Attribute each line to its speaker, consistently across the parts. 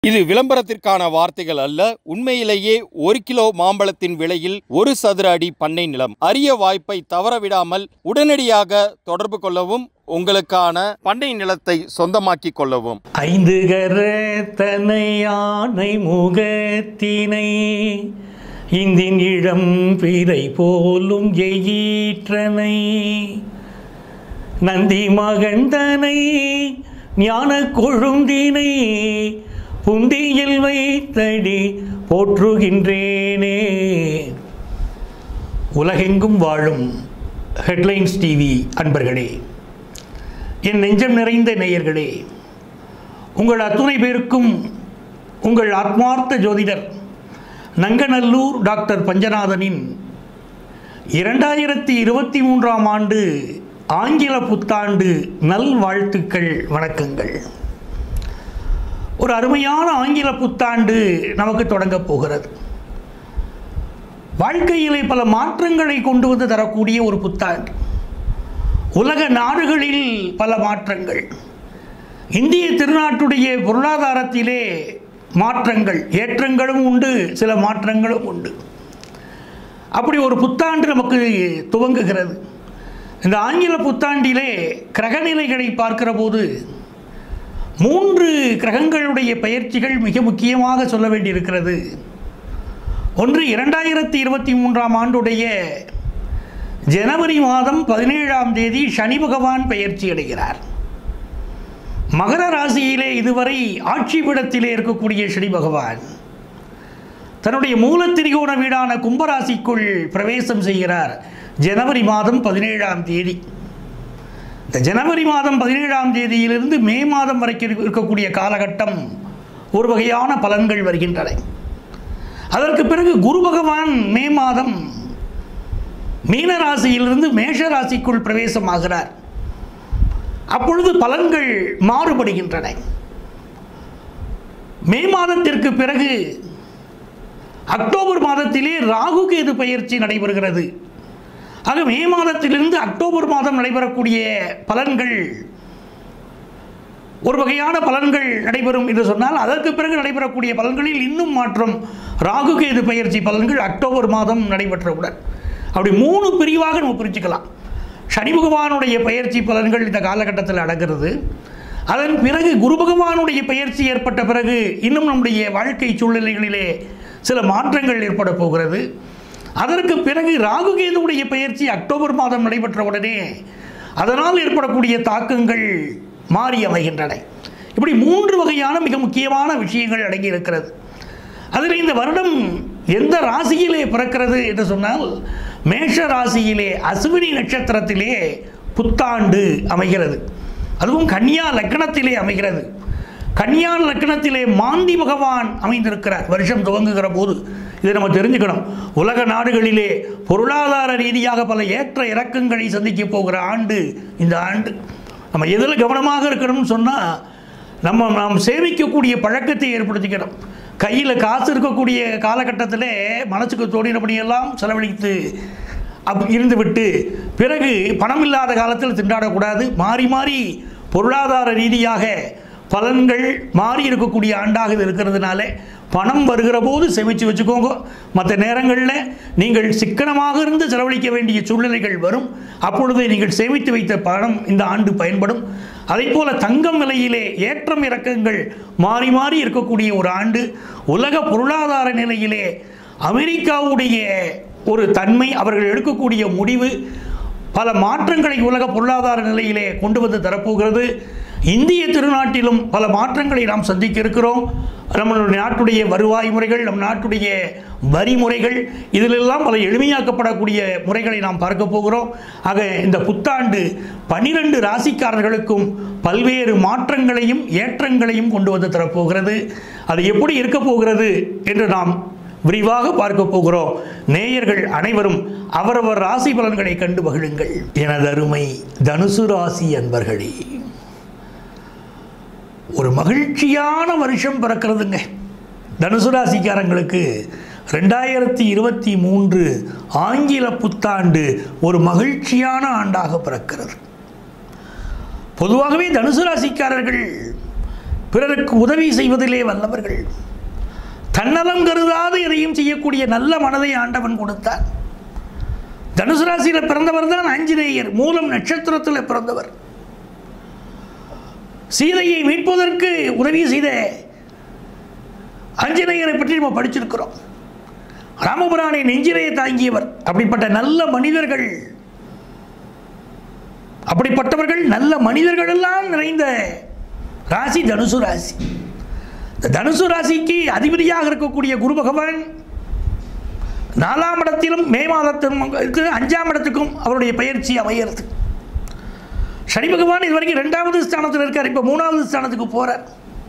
Speaker 1: இது விளம்பரத்திற்கான வார்த்தைகள் அல்ல உண்மையிலேயே ஒரு கிலோ மாம்பழத்தின் விலையில் ஒரு சதுர அடி பண்ணை நிலம் அரிய வாய்ப்பை தவறவிடாமல் உடனடியாக தொடர்பு கொள்ளவும் உங்களுக்கான பண்ணை நிலத்தை சொந்தமாக்கிக் கொள்ளவும்
Speaker 2: ஐந்து கரத்தனை யானை முகத்தினை இந்தின் இளம் பிறை போலும் எயிற்றனை நந்தி மகந்தனை ஞான கொழுந்தினை புந்தியில் வைத்தடி போற்றுகின்றேனே உலகெங்கும் வாழும் ஹெட்லைன்ஸ் டிவி அன்பர்களே என் நெஞ்சம் நிறைந்த நேயர்களே உங்கள் அத்துணை பேருக்கும் உங்கள் ஆத்மார்த்த ஜோதிடர் நங்கநல்லூர் டாக்டர் பஞ்சநாதனின் இரண்டாயிரத்தி இருபத்தி மூன்றாம் ஆண்டு ஆங்கில புத்தாண்டு நல்வாழ்த்துக்கள் வணக்கங்கள் ஒரு அருமையான ஆங்கில புத்தாண்டு நமக்கு தொடங்கப் போகிறது வாழ்க்கையிலே பல மாற்றங்களை கொண்டு வந்து தரக்கூடிய ஒரு புத்தாண்டு உலக நாடுகளில் பல மாற்றங்கள் இந்திய திருநாட்டுடைய பொருளாதாரத்திலே மாற்றங்கள் ஏற்றங்களும் உண்டு சில மாற்றங்களும் உண்டு அப்படி ஒரு புத்தாண்டு நமக்கு துவங்குகிறது இந்த ஆங்கில புத்தாண்டிலே கிரகநிலைகளை பார்க்கிற போது மூன்று கிரகங்களுடைய பயிற்சிகள் மிக முக்கியமாக சொல்ல வேண்டியிருக்கிறது ஒன்று இரண்டாயிரத்தி இருபத்தி மூன்றாம் ஆண்டுடைய ஜனவரி மாதம் பதினேழாம் தேதி சனி பகவான் பெயர்ச்சி அடைகிறார் மகர ராசியிலே இதுவரை ஆட்சி பீடத்திலே இருக்கக்கூடிய சனி பகவான் தன்னுடைய மூலத்திரிகோண வீடான கும்பராசிக்குள் பிரவேசம் செய்கிறார் ஜனவரி மாதம் பதினேழாம் தேதி இந்த ஜனவரி மாதம் பதினேழாம் தேதியிலிருந்து மே மாதம் வரைக்கும் இருக்க- இருக்கக்கூடிய காலகட்டம் ஒரு வகையான பலன்கள் வருகின்றன அதற்கு பிறகு குரு பகவான் மே மாதம் மீன ராசியிலிருந்து மேஷ ராசிக்குள் பிரவேசமாகிறார் அப்பொழுது பலன்கள் மாறுபடுகின்றன மே மாதத்திற்கு பிறகு அக்டோபர் மாதத்திலே ராகு கேது பயிற்சி நடைபெறுகிறது ஆக மே மாதத்திலிருந்து அக்டோபர் மாதம் நடைபெறக்கூடிய பலன்கள் ஒரு வகையான பலன்கள் நடைபெறும் என்று சொன்னால் அதற்கு பிறகு நடைபெறக்கூடிய பலன்களில் இன்னும் மாற்றம் ராகு கேது பயிற்சி பலன்கள் அக்டோபர் மாதம் நடைபெற்றவுடன் அப்படி மூணு பிரிவாக நம்ம பிரிச்சுக்கலாம் சனி பகவானுடைய பயிற்சி பலன்கள் இந்த காலகட்டத்தில் நடக்கிறது அதன் பிறகு குரு பகவானுடைய பயிற்சி ஏற்பட்ட பிறகு இன்னும் நம்முடைய வாழ்க்கை சூழ்நிலைகளிலே சில மாற்றங்கள் ஏற்பட போகிறது அதற்கு பிறகு ராகு கேதுவுடைய பயிற்சி அக்டோபர் மாதம் நடைபெற்ற உடனே அதனால் ஏற்படக்கூடிய தாக்கங்கள் மாறி அமைகின்றன இப்படி மூன்று வகையான மிக முக்கியமான விஷயங்கள் அடங்கி இருக்கிறது அதில் இந்த வருடம் எந்த ராசியிலே பிறக்கிறது என்று சொன்னால் மேஷ ராசியிலே அசுவினி நட்சத்திரத்திலே புத்தாண்டு அமைகிறது அதுவும் கன்னியா லக்னத்திலே அமைகிறது கன்னியா லக்னத்திலே மாந்தி பகவான் அமைந்திருக்கிறார் வருஷம் துவங்குகிற போது இதை நம்ம தெரிஞ்சுக்கணும் உலக நாடுகளிலே பொருளாதார ரீதியாக பல ஏற்ற இறக்கங்களை சந்திக்க போகிற ஆண்டு இந்த ஆண்டு நம்ம எதில் கவனமாக இருக்கணும்னு சொன்னால் நம்ம நாம் சேமிக்கக்கூடிய பழக்கத்தை ஏற்படுத்திக்கணும் கையில் காசு இருக்கக்கூடிய காலகட்டத்தில் மனசுக்கு தோணினபடியெல்லாம் செலவழித்து அப் இருந்துவிட்டு பிறகு பணம் இல்லாத காலத்தில் திண்டாடக்கூடாது மாறி மாறி பொருளாதார ரீதியாக பலன்கள் மாறி இருக்கக்கூடிய ஆண்டாக இது இருக்கிறதுனால பணம் வருகிற போது சேமித்து வச்சுக்கோங்க மற்ற நேரங்களில் நீங்கள் சிக்கனமாக இருந்து செலவழிக்க வேண்டிய சூழ்நிலைகள் வரும் அப்பொழுது நீங்கள் சேமித்து வைத்த பணம் இந்த ஆண்டு பயன்படும் அதே போல தங்கம் விலையிலே ஏற்றம் இறக்கங்கள் மாறி மாறி இருக்கக்கூடிய ஒரு ஆண்டு உலக பொருளாதார நிலையிலே அமெரிக்காவுடைய ஒரு தன்மை அவர்கள் எடுக்கக்கூடிய முடிவு பல மாற்றங்களை உலக பொருளாதார நிலையிலே கொண்டு வந்து தரப்போகிறது இந்திய திருநாட்டிலும் பல மாற்றங்களை நாம் சந்திக்க இருக்கிறோம் நம்மளுடைய நாட்டுடைய வருவாய் முறைகள் நம் நாட்டுடைய வரி முறைகள் இதிலெல்லாம் பல எளிமையாக்கப்படக்கூடிய முறைகளை நாம் பார்க்க போகிறோம் ஆக இந்த புத்தாண்டு பனிரெண்டு ராசிக்காரர்களுக்கும் பல்வேறு மாற்றங்களையும் ஏற்றங்களையும் கொண்டு வந்து தரப்போகிறது அது எப்படி இருக்க போகிறது என்று நாம் விரிவாக பார்க்க போகிறோம் நேயர்கள் அனைவரும் அவரவர் ராசி பலன்களை கண்டு மகிழுங்கள் எனது அருமை தனுசு ராசி அன்பர்களே ஒரு மகிழ்ச்சியான வருஷம் பிறக்கிறதுங்க தனுசு ராசிக்காரங்களுக்கு ரெண்டாயிரத்தி இருபத்தி மூன்று ஆங்கில புத்தாண்டு ஒரு மகிழ்ச்சியான ஆண்டாக பிறக்கிறது பொதுவாகவே தனுசு ராசிக்காரர்கள் பிறருக்கு உதவி செய்வதிலே வல்லவர்கள் தன்னலம் கருதாது எதையும் செய்யக்கூடிய நல்ல மனதை ஆண்டவன் கொடுத்தார் தனுசு ராசியில் பிறந்தவர் தான் ஆஞ்சநேயர் மூலம் நட்சத்திரத்தில் பிறந்தவர் சீதையை மீட்பதற்கு உதவி செய்த ஆஞ்சநேயரை பற்றி நம்ம படிச்சிருக்கிறோம் ராமபுரானை நெஞ்சிலே தாங்கியவர் அப்படிப்பட்ட நல்ல மனிதர்கள் அப்படிப்பட்டவர்கள் நல்ல மனிதர்கள் எல்லாம் நிறைந்த ராசி தனுசு ராசி இந்த தனுசு ராசிக்கு அதிபதியாக இருக்கக்கூடிய குரு பகவான் நாலாம் இடத்திலும் மே மாதத்திலும் இருக்கு அஞ்சாம் இடத்துக்கும் அவருடைய பயிற்சி அமையிறது சனி பகவான் இது வரைக்கும் ரெண்டாவது ஸ்தானத்தில் இருக்கார் இப்போ மூணாவது ஸ்தானத்துக்கு போகிறார்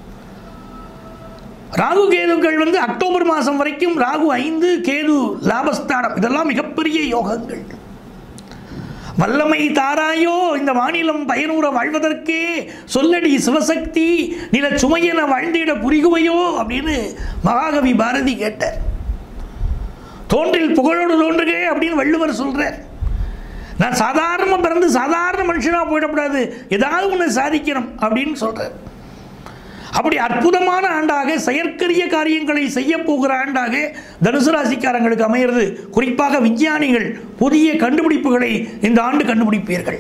Speaker 2: ராகு கேதுக்கள் வந்து அக்டோபர் மாதம் வரைக்கும் ராகு ஐந்து கேது லாபஸ்தானம் இதெல்லாம் மிகப்பெரிய யோகங்கள் வல்லமை தாராயோ இந்த மாநிலம் பயனூர வாழ்வதற்கே சொல்லடி சிவசக்தி நில சுமையென வாழ்ந்திட புரிகுவையோ அப்படின்னு மகாகவி பாரதி கேட்டார் தோன்றில் புகழோடு தோன்றுக அப்படின்னு வள்ளுவர் சொல்றார் நான் சாதாரணமாக பிறந்து சாதாரண மனுஷனாக போயிடக்கூடாது ஏதாவது ஒன்று சாதிக்கணும் அப்படின்னு சொல்றார் அப்படி அற்புதமான ஆண்டாக செயற்கரிய காரியங்களை செய்ய போகிற ஆண்டாக தனுசு ராசிக்காரங்களுக்கு அமையிறது குறிப்பாக விஞ்ஞானிகள் புதிய கண்டுபிடிப்புகளை இந்த ஆண்டு கண்டுபிடிப்பீர்கள்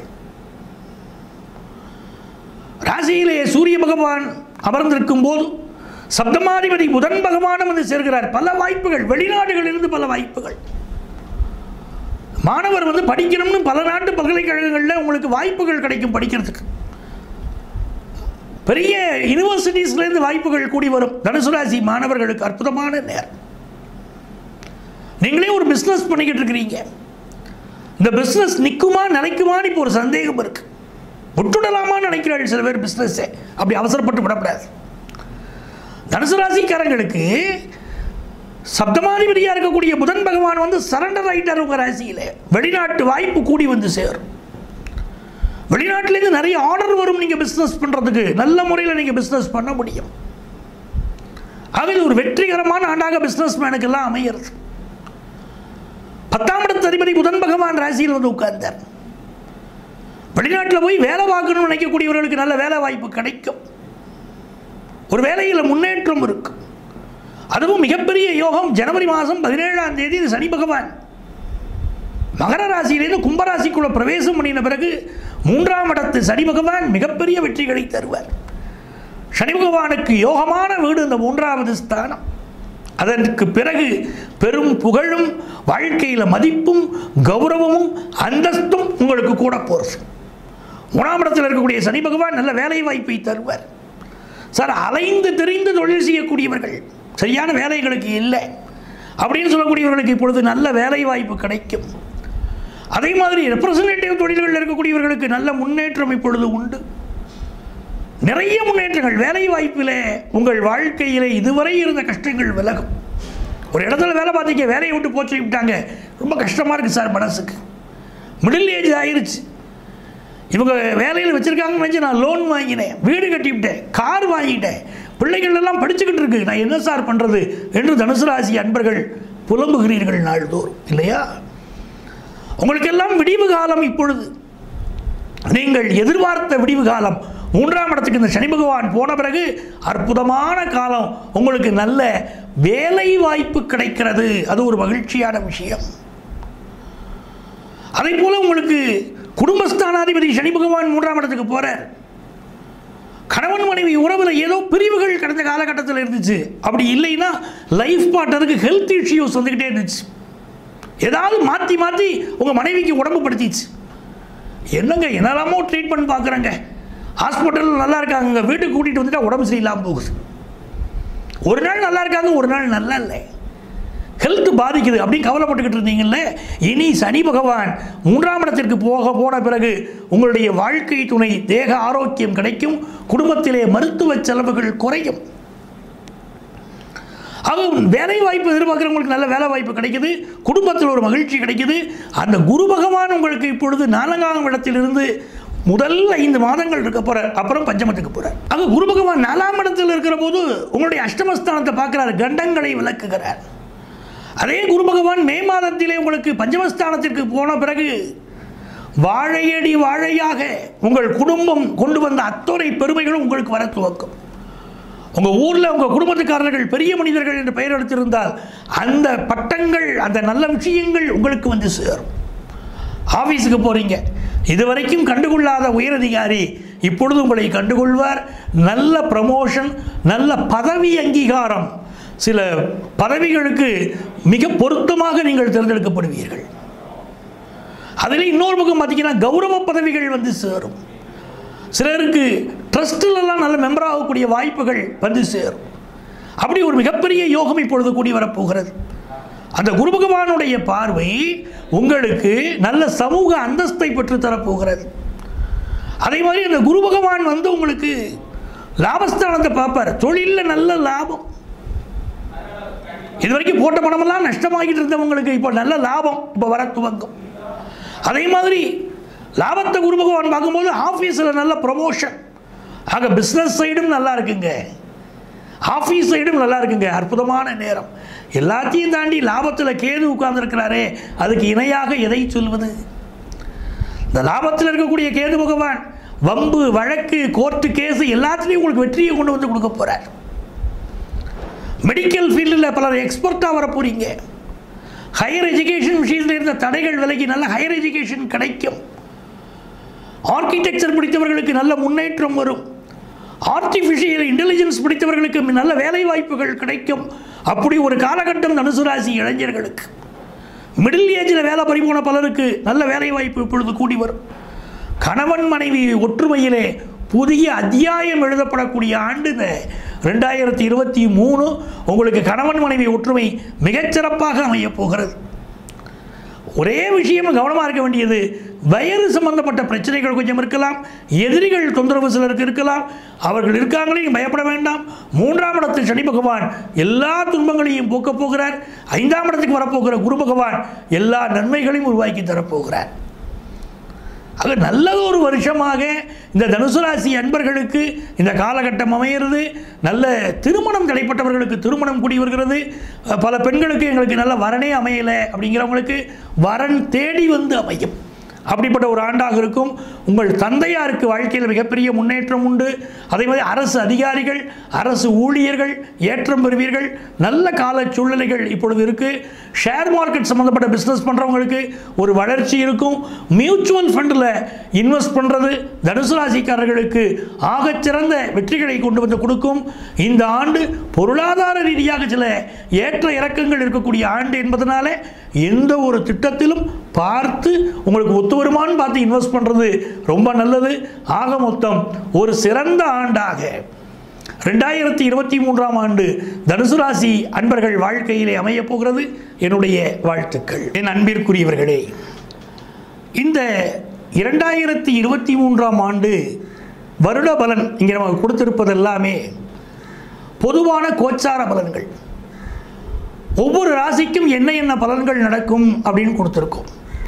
Speaker 2: ராசியிலே சூரிய பகவான் அமர்ந்திருக்கும் போது சப்தமாதிபதி புதன் பகவானும் வந்து சேர்கிறார் பல வாய்ப்புகள் வெளிநாடுகளிலிருந்து பல வாய்ப்புகள் மாணவர் வந்து படிக்கணும்னு பல நாட்டு பல்கலைக்கழகங்களில் உங்களுக்கு வாய்ப்புகள் கிடைக்கும் படிக்கிறதுக்கு பெரிய யூனிவர்சிட்டிஸ்லேருந்து வாய்ப்புகள் கூடி வரும் தனுசு ராசி மாணவர்களுக்கு அற்புதமான நேரம் நீங்களே ஒரு பிஸ்னஸ் பண்ணிக்கிட்டு இருக்கிறீங்க இந்த பிஸ்னஸ் நிற்குமா நிலைக்குமான்னு இப்போ ஒரு சந்தேகம் இருக்கு விட்டுடலாமான்னு நினைக்கிறார்கள் சில பேர் பிஸ்னஸை அப்படி அவசரப்பட்டு விடக்கூடாது தனுசு ராசிக்காரங்களுக்கு சப்தமாதிபதியாக இருக்கக்கூடிய புதன் பகவான் வந்து சரண்டர் ஆகிட்டார் உங்கள் ராசியில் வெளிநாட்டு வாய்ப்பு கூடி வந்து சேரும் வெளிநாட்டிலேருந்து நிறைய ஆர்டர் வரும் நீங்கள் பிஸ்னஸ் பண்ணுறதுக்கு நல்ல முறையில் நீங்கள் பிஸ்னஸ் பண்ண முடியும் ஆக இது ஒரு வெற்றிகரமான ஆண்டாக பிஸ்னஸ் மேனுக்கெல்லாம் அமையிறது பத்தாம் இடத்து அதிபதி புதன் பகவான் ராசியில் வந்து உட்கார்ந்தார் வெளிநாட்டில் போய் வேலை பார்க்கணும்னு நினைக்கக்கூடியவர்களுக்கு நல்ல வேலை வாய்ப்பு கிடைக்கும் ஒரு வேலையில் முன்னேற்றம் இருக்கும் அதுவும் மிகப்பெரிய யோகம் ஜனவரி மாதம் பதினேழாம் தேதி இது சனி பகவான் மகர ராசியிலிருந்து கும்பராசிக்குள்ள பிரவேசம் பண்ணின பிறகு மூன்றாம் இடத்து சனி பகவான் மிகப்பெரிய வெற்றிகளை தருவார் சனி பகவானுக்கு யோகமான வீடு இந்த மூன்றாவது ஸ்தானம் அதற்கு பிறகு பெரும் புகழும் வாழ்க்கையில் மதிப்பும் கௌரவமும் அந்தஸ்தும் உங்களுக்கு கூட போகிறது மூணாம் இடத்தில் இருக்கக்கூடிய சனி பகவான் நல்ல வேலை வாய்ப்பை தருவார் சார் அலைந்து தெரிந்து தொழில் செய்யக்கூடியவர்கள் சரியான வேலைகளுக்கு இல்லை அப்படின்னு சொல்லக்கூடியவர்களுக்கு இப்பொழுது நல்ல வேலை வாய்ப்பு கிடைக்கும் அதே மாதிரி ரெப்ரசன்டேட்டிவ் தொழில்களில் இருக்கக்கூடியவர்களுக்கு நல்ல முன்னேற்றம் இப்பொழுது உண்டு நிறைய முன்னேற்றங்கள் வேலை வாய்ப்பில் உங்கள் வாழ்க்கையில் இதுவரை இருந்த கஷ்டங்கள் விலகும் ஒரு இடத்துல வேலை பார்த்தீங்க வேலையை விட்டு போச்சு விட்டாங்க ரொம்ப கஷ்டமாக இருக்குது சார் மனசுக்கு மிடில் ஏஜ் ஆயிருச்சு இவங்க வேலையில் வச்சுருக்காங்கன்னு நினச்சி நான் லோன் வாங்கினேன் வீடு கட்டிவிட்டேன் கார் வாங்கிட்டேன் பிள்ளைகள் எல்லாம் படிச்சுக்கிட்டு இருக்கு நான் என்ன சார் பண்ணுறது என்று தனுசு ராசி அன்பர்கள் புலம்புகிறீர்கள் நாள்தோறும் இல்லையா உங்களுக்கெல்லாம் விடிவு காலம் இப்பொழுது நீங்கள் எதிர்பார்த்த விடிவு காலம் மூன்றாம் இடத்துக்கு இந்த சனி பகவான் போன பிறகு அற்புதமான காலம் உங்களுக்கு நல்ல வேலை வாய்ப்பு கிடைக்கிறது அது ஒரு மகிழ்ச்சியான விஷயம் அதே போல உங்களுக்கு குடும்பஸ்தானாதிபதி சனி பகவான் மூன்றாம் இடத்துக்கு போறார் கணவன் மனைவி உறவில் ஏதோ பிரிவுகள் கடந்த காலகட்டத்தில் இருந்துச்சு அப்படி இல்லைன்னா லைஃப் பார்ட்னருக்கு ஹெல்த் இஷ்யூஸ் வந்துக்கிட்டே இருந்துச்சு ஏதாவது மாற்றி மாற்றி உங்கள் மனைவிக்கு உடம்பு படுத்திச்சு என்னங்க என்னெல்லாமோ ட்ரீட்மெண்ட் பார்க்குறேங்க ஹாஸ்பிட்டலில் நல்லா இருக்காங்க வீட்டுக்கு கூட்டிகிட்டு வந்துட்டா உடம்பு சரியில்லாமல் போகுது ஒரு நாள் நல்லா இருக்காங்க ஒரு நாள் நல்லா இல்லை ஹெல்த் பாதிக்குது அப்படின்னு கவலைப்பட்டுக்கிட்டு இருந்தீங்கல்ல இனி சனி பகவான் மூன்றாம் இடத்திற்கு போக போன பிறகு உங்களுடைய வாழ்க்கை துணை தேக ஆரோக்கியம் கிடைக்கும் குடும்பத்திலே மருத்துவ செலவுகள் குறையும் ஆக வேலை வாய்ப்பு எதிர்பார்க்குறவங்களுக்கு நல்ல வேலை வாய்ப்பு கிடைக்குது குடும்பத்தில் ஒரு மகிழ்ச்சி கிடைக்குது அந்த குரு பகவான் உங்களுக்கு இப்பொழுது நான்காம் இடத்திலிருந்து முதல் ஐந்து மாதங்கள் இருக்க போகிறார் அப்புறம் பஞ்சமத்துக்கு போகிறார் ஆக குரு பகவான் நாலாம் இடத்தில் இருக்கிற போது உங்களுடைய அஷ்டமஸ்தானத்தை பார்க்குறாரு கண்டங்களை விளக்குகிறார் அதே குரு பகவான் மே மாதத்திலே உங்களுக்கு பஞ்சமஸ்தானத்திற்கு போன பிறகு வாழையடி வாழையாக உங்கள் குடும்பம் கொண்டு வந்த அத்தனை பெருமைகளும் உங்களுக்கு வர துவக்கும் உங்கள் ஊரில் உங்கள் குடும்பத்துக்காரர்கள் பெரிய மனிதர்கள் என்று பெயர் எடுத்திருந்தால் அந்த பட்டங்கள் அந்த நல்ல விஷயங்கள் உங்களுக்கு வந்து சேரும் ஆஃபீஸுக்கு போகிறீங்க இதுவரைக்கும் கண்டுகொள்ளாத உயரதிகாரி இப்பொழுது உங்களை கண்டுகொள்வார் நல்ல ப்ரமோஷன் நல்ல பதவி அங்கீகாரம் சில பதவிகளுக்கு மிக பொருத்தமாக நீங்கள் தேர்ந்தெடுக்கப்படுவீர்கள் அதில் இன்னொரு பக்கம் பார்த்தீங்கன்னா கௌரவ பதவிகள் வந்து சேரும் சிலருக்கு ட்ரஸ்டிலெல்லாம் நல்ல மெம்பர் ஆகக்கூடிய வாய்ப்புகள் வந்து சேரும் அப்படி ஒரு மிகப்பெரிய யோகம் இப்பொழுது கூடி வரப்போகிறது அந்த குரு பகவானுடைய பார்வை உங்களுக்கு நல்ல சமூக அந்தஸ்தை பெற்று தரப்போகிறது அதே மாதிரி அந்த குரு பகவான் வந்து உங்களுக்கு லாபஸ்தானத்தை பார்ப்பார் தொழிலில் நல்ல லாபம் இது வரைக்கும் போட்ட பணமெல்லாம் நஷ்டமாகிட்டு இருந்தவங்களுக்கு இப்போ நல்ல லாபம் இப்போ வர துவங்கும் அதே மாதிரி லாபத்தை குரு பகவான் பார்க்கும்போது ஆஃபீஸில் நல்ல ப்ரொமோஷன் ஆக பிஸ்னஸ் சைடும் நல்லா இருக்குங்க ஆஃபீஸ் சைடும் நல்லா இருக்குங்க அற்புதமான நேரம் எல்லாத்தையும் தாண்டி லாபத்தில் கேது உட்கார்ந்துருக்கிறாரே அதுக்கு இணையாக எதை சொல்வது இந்த லாபத்தில் இருக்கக்கூடிய கேது பகவான் வம்பு வழக்கு கோர்ட்டு கேஸு எல்லாத்துலேயும் உங்களுக்கு வெற்றியை கொண்டு வந்து கொடுக்க போகிறார் மெடிக்கல் ஃபீல்டில் பலர் எக்ஸ்பர்ட்டாக வர போகிறீங்க ஹையர் எஜுகேஷன் விஷயத்தில் இருந்த தடைகள் விலகி நல்ல ஹையர் எஜுகேஷன் கிடைக்கும் ஆர்கிடெக்சர் படித்தவர்களுக்கு நல்ல முன்னேற்றம் வரும் ஆர்டிஃபிஷியல் இன்டெலிஜென்ஸ் படித்தவர்களுக்கு நல்ல வேலை வாய்ப்புகள் கிடைக்கும் அப்படி ஒரு காலகட்டம் தனுசு ராசி இளைஞர்களுக்கு மிடில் ஏஜில் வேலை பறிபோன பலருக்கு நல்ல வேலை வாய்ப்பு இப்பொழுது கூடி வரும் கணவன் மனைவி ஒற்றுமையிலே புதிய அத்தியாயம் எழுதப்படக்கூடிய ஆண்டு இந்த ரெண்டாயிரத்தி இருபத்தி மூணு உங்களுக்கு கணவன் மனைவி ஒற்றுமை மிகச்சிறப்பாக அமையப் போகிறது ஒரே விஷயம் கவனமாக இருக்க வேண்டியது வயறு சம்பந்தப்பட்ட பிரச்சனைகள் கொஞ்சம் இருக்கலாம் எதிரிகள் தொந்தரவு சிலருக்கு இருக்கலாம் அவர்கள் இருக்காங்களே பயப்பட வேண்டாம் மூன்றாம் இடத்தில் சனி பகவான் எல்லா துன்பங்களையும் போக்கப் போகிறார் ஐந்தாம் இடத்துக்கு வரப்போகிற குரு பகவான் எல்லா நன்மைகளையும் உருவாக்கி தரப்போகிறார் ஆக நல்ல ஒரு வருஷமாக இந்த தனுசு ராசி அன்பர்களுக்கு இந்த காலகட்டம் அமையிறது நல்ல திருமணம் தடைப்பட்டவர்களுக்கு திருமணம் கூடி வருகிறது பல பெண்களுக்கு எங்களுக்கு நல்ல வரனே அமையலை அப்படிங்கிறவங்களுக்கு வரன் தேடி வந்து அமையும் அப்படிப்பட்ட ஒரு ஆண்டாக இருக்கும் உங்கள் தந்தையாருக்கு வாழ்க்கையில் மிகப்பெரிய முன்னேற்றம் உண்டு அதே மாதிரி அரசு அதிகாரிகள் அரசு ஊழியர்கள் ஏற்றம் பெறுவீர்கள் நல்ல கால சூழ்நிலைகள் இப்பொழுது இருக்குது ஷேர் மார்க்கெட் சம்மந்தப்பட்ட பிஸ்னஸ் பண்ணுறவங்களுக்கு ஒரு வளர்ச்சி இருக்கும் மியூச்சுவல் ஃபண்டில் இன்வெஸ்ட் பண்ணுறது தனுசு ராசிக்காரர்களுக்கு ஆகச்சிறந்த வெற்றிகளை கொண்டு வந்து கொடுக்கும் இந்த ஆண்டு பொருளாதார ரீதியாக சில ஏற்ற இறக்கங்கள் இருக்கக்கூடிய ஆண்டு என்பதனால எந்த ஒரு திட்டத்திலும் பார்த்து உங்களுக்கு ஒத்து வருமானு பார்த்து இன்வெஸ்ட் பண்ணுறது ரொம்ப நல்லது ஆக மொத்தம் ஒரு சிறந்த ஆண்டாக ரெண்டாயிரத்தி இருபத்தி மூன்றாம் ஆண்டு தனுசு ராசி அன்பர்கள் வாழ்க்கையிலே அமையப் போகிறது என்னுடைய வாழ்த்துக்கள் என் அன்பிற்குரியவர்களே இந்த இரண்டாயிரத்தி இருபத்தி மூன்றாம் ஆண்டு வருட பலன் இங்கே நமக்கு கொடுத்திருப்பது எல்லாமே பொதுவான கோச்சார பலன்கள் ஒவ்வொரு ராசிக்கும் என்ன என்ன பலன்கள் நடக்கும் அப்படின்னு கொடுத்துருக்கோம்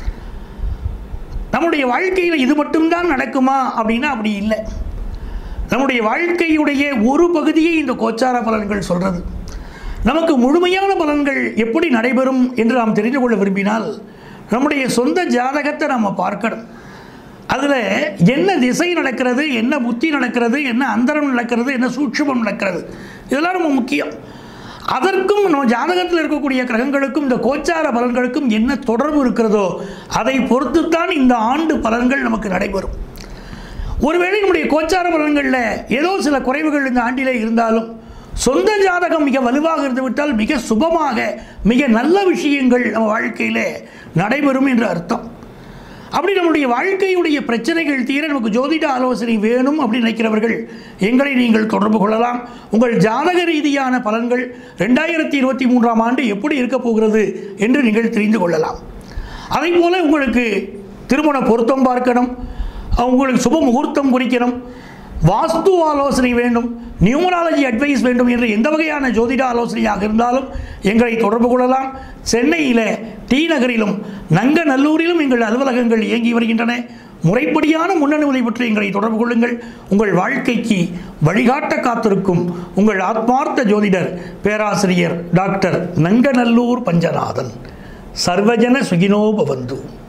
Speaker 2: நம்முடைய வாழ்க்கையில் இது மட்டும்தான் நடக்குமா அப்படின்னா அப்படி இல்லை நம்முடைய வாழ்க்கையுடைய ஒரு பகுதியை இந்த கோச்சார பலன்கள் சொல்கிறது நமக்கு முழுமையான பலன்கள் எப்படி நடைபெறும் என்று நாம் தெரிந்து கொள்ள விரும்பினால் நம்முடைய சொந்த ஜாதகத்தை நம்ம பார்க்கணும் அதில் என்ன திசை நடக்கிறது என்ன புத்தி நடக்கிறது என்ன அந்தரம் நடக்கிறது என்ன சூட்சுமம் நடக்கிறது இதெல்லாம் ரொம்ப முக்கியம் அதற்கும் நம்ம ஜாதகத்தில் இருக்கக்கூடிய கிரகங்களுக்கும் இந்த கோச்சார பலன்களுக்கும் என்ன தொடர்பு இருக்கிறதோ அதை பொறுத்துத்தான் இந்த ஆண்டு பலன்கள் நமக்கு நடைபெறும் ஒருவேளை நம்முடைய கோச்சார பலன்களில் ஏதோ சில குறைவுகள் இந்த ஆண்டிலே இருந்தாலும் சொந்த ஜாதகம் மிக வலுவாக இருந்துவிட்டால் மிக சுபமாக மிக நல்ல விஷயங்கள் நம்ம வாழ்க்கையில் நடைபெறும் என்று அர்த்தம் அப்படி நம்முடைய வாழ்க்கையுடைய பிரச்சனைகள் தீர நமக்கு ஜோதிட ஆலோசனை வேணும் அப்படின்னு நினைக்கிறவர்கள் எங்களை நீங்கள் தொடர்பு கொள்ளலாம் உங்கள் ஜாதக ரீதியான பலன்கள் ரெண்டாயிரத்தி இருபத்தி மூன்றாம் ஆண்டு எப்படி இருக்க போகிறது என்று நீங்கள் தெரிந்து கொள்ளலாம் அதே போல் உங்களுக்கு திருமண பொருத்தம் பார்க்கணும் உங்களுக்கு சுப முகூர்த்தம் குறிக்கணும் வாஸ்து ஆலோசனை வேண்டும் நியூமராலஜி அட்வைஸ் வேண்டும் என்று எந்த வகையான ஜோதிட ஆலோசனையாக இருந்தாலும் எங்களை தொடர்பு கொள்ளலாம் சென்னையில் டி நகரிலும் நங்கநல்லூரிலும் எங்கள் அலுவலகங்கள் இயங்கி வருகின்றன முறைப்படியான முன்னனுமதி பற்றி எங்களை தொடர்பு கொள்ளுங்கள் உங்கள் வாழ்க்கைக்கு வழிகாட்ட காத்திருக்கும் உங்கள் ஆத்மார்த்த ஜோதிடர் பேராசிரியர் டாக்டர் நங்கநல்லூர் பஞ்சநாதன் சர்வஜன சுகினோபவந்து